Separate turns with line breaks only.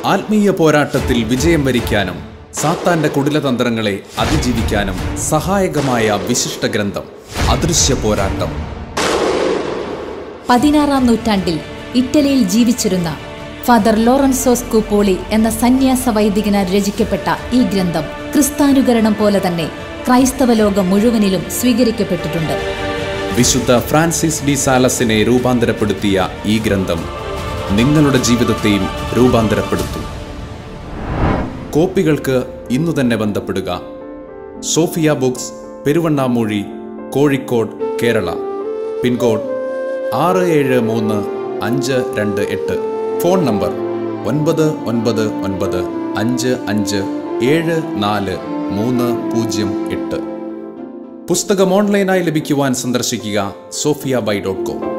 ആത്മീയ പോരാട്ടത്തിൽ വിജയം വരിക്കാനും സാത്താന്റെ കുടിലതന്ത്രങ്ങളെ അതിജീവിക്കാനും സഹായകമായ വിശിഷ്ട ഗ്രന്ഥം അദൃശ്യ പോരാട്ടം
പതിനാറാം നൂറ്റാണ്ടിൽ ഇറ്റലിയിൽ ജീവിച്ചിരുന്ന ഫാദർ ലോറൻസോസ് കുപ്പോളി എന്ന സന്യാസ വൈദികനാൽ രചിക്കപ്പെട്ട ഈ ഗ്രന്ഥം ക്രിസ്താനുകരണം പോലെ തന്നെ ക്രൈസ്തവ ലോകം മുഴുവനിലും സ്വീകരിക്കപ്പെട്ടിട്ടുണ്ട്
വിശുദ്ധ ഫ്രാൻസിസ് ഡി സാലസിനെ രൂപാന്തരപ്പെടുത്തിയ ഈ ഗ്രന്ഥം നിങ്ങളുടെ ജീവിതത്തെയും രൂപാന്തരപ്പെടുത്തും കോപ്പികൾക്ക് ഇന്നു തന്നെ ബന്ധപ്പെടുക Sophia books Peruvannamuzhi Kozhikode Kerala pincode ആറ് ഏഴ് മൂന്ന് അഞ്ച് രണ്ട് എട്ട് ഫോൺ നമ്പർ ഒൻപത് ഒൻപത് ഒൻപത് അഞ്ച് അഞ്ച് ഏഴ് നാല് മൂന്ന് പൂജ്യം എട്ട് പുസ്തകം ഓൺലൈനായി ലഭിക്കുവാൻ സന്ദർശിക്കുക സോഫിയ ബൈ ഡോട്ട് കോം